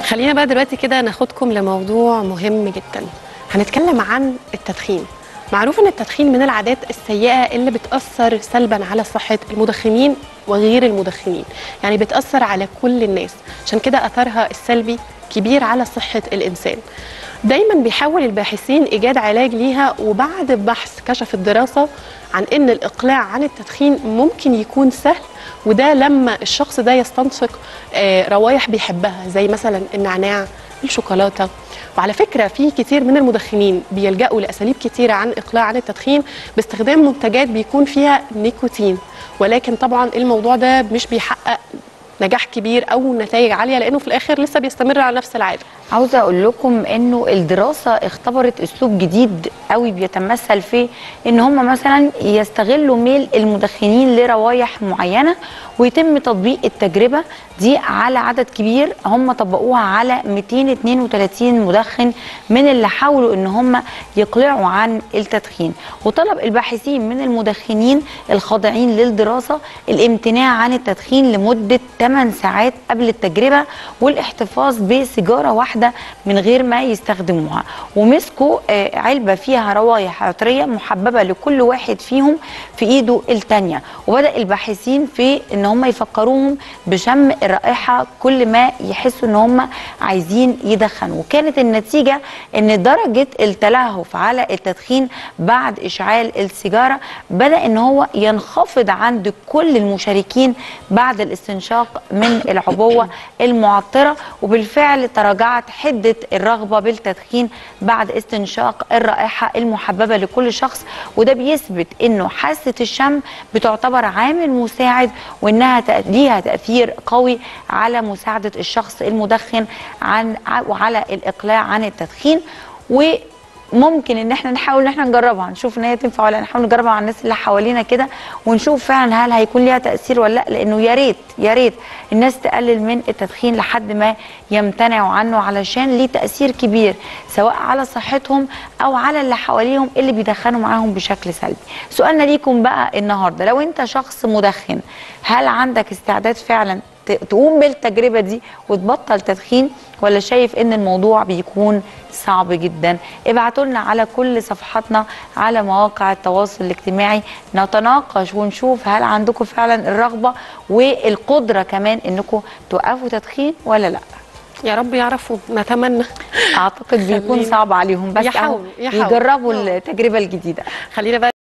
خلينا بقى دلوقتي كده ناخدكم لموضوع مهم جدا هنتكلم عن التدخين معروف ان التدخين من العادات السيئه اللي بتاثر سلبا على صحه المدخنين وغير المدخنين يعني بتاثر على كل الناس عشان كده اثرها السلبي كبير على صحه الانسان دايما بيحاول الباحثين ايجاد علاج ليها وبعد بحث كشفت دراسه عن ان الاقلاع عن التدخين ممكن يكون سهل وده لما الشخص ده يستنشق آه، روايح بيحبها زي مثلا النعناع الشوكولاته وعلى فكره في كتير من المدخنين بيلجأوا لاساليب كتيره عن اقلاع عن التدخين باستخدام منتجات بيكون فيها نيكوتين ولكن طبعا الموضوع ده مش بيحقق نجاح كبير او نتائج عاليه لانه في الاخر لسه بيستمر على نفس العاده عاوزه اقول لكم انه الدراسه اختبرت اسلوب جديد قوي بيتمثل في ان هم مثلا يستغلوا ميل المدخنين لروايح معينه ويتم تطبيق التجربه دي على عدد كبير هم طبقوها على 232 مدخن من اللي حاولوا ان هم يقلعوا عن التدخين وطلب الباحثين من المدخنين الخاضعين للدراسه الامتناع عن التدخين لمده 8 ساعات قبل التجربه والاحتفاظ بسيجاره واحده من غير ما يستخدموها ومسكوا آه، علبه فيها روايح عطريه محببه لكل واحد فيهم في ايده الثانيه وبدا الباحثين في ان هم يفكروهم بشم الرائحه كل ما يحسوا ان هم عايزين يدخنوا وكانت النتيجه ان درجه التلهف على التدخين بعد اشعال السيجاره بدا ان هو ينخفض عند كل المشاركين بعد الاستنشاق من العبوه المعطره وبالفعل تراجعت حده الرغبه بالتدخين بعد استنشاق الرائحه المحببه لكل شخص وده بيثبت انه حاسه الشم بتعتبر عامل مساعد وانها تأ- ليها تاثير قوي على مساعده الشخص المدخن عن ع- وعلى الاقلاع عن التدخين وممكن ان احنا نحاول ان احنا نجربها نشوف ان هي تنفع ولا لأ. نحاول نجربها على الناس اللي حوالينا كده ونشوف فعلا هل هيكون ليها تاثير ولا لا لانه يا ريت يا ريت الناس تقلل من التدخين لحد ما يمتنعوا عنه علشان ليه تاثير كبير سواء على صحتهم او على اللي حواليهم اللي بيدخنوا معاهم بشكل سلبي سؤالنا ليكم بقى النهارده لو انت شخص مدخن هل عندك استعداد فعلا ت- تقوم بالتجربه دي وتبطل تدخين ولا شايف ان الموضوع بيكون صعب جدا ابعتوا لنا على كل صفحاتنا على مواقع التواصل الاجتماعي نتناقش ونشوف هل عندكم فعلا الرغبه والقدره كمان انكم توقفوا تدخين ولا لا يا رب يعرفوا نتمنى اعتقد بيكون خلينا- صعب عليهم بس يحاولوا- أهو يحاولوا. يجربوا آه. التجربه الجديده خلينا بقى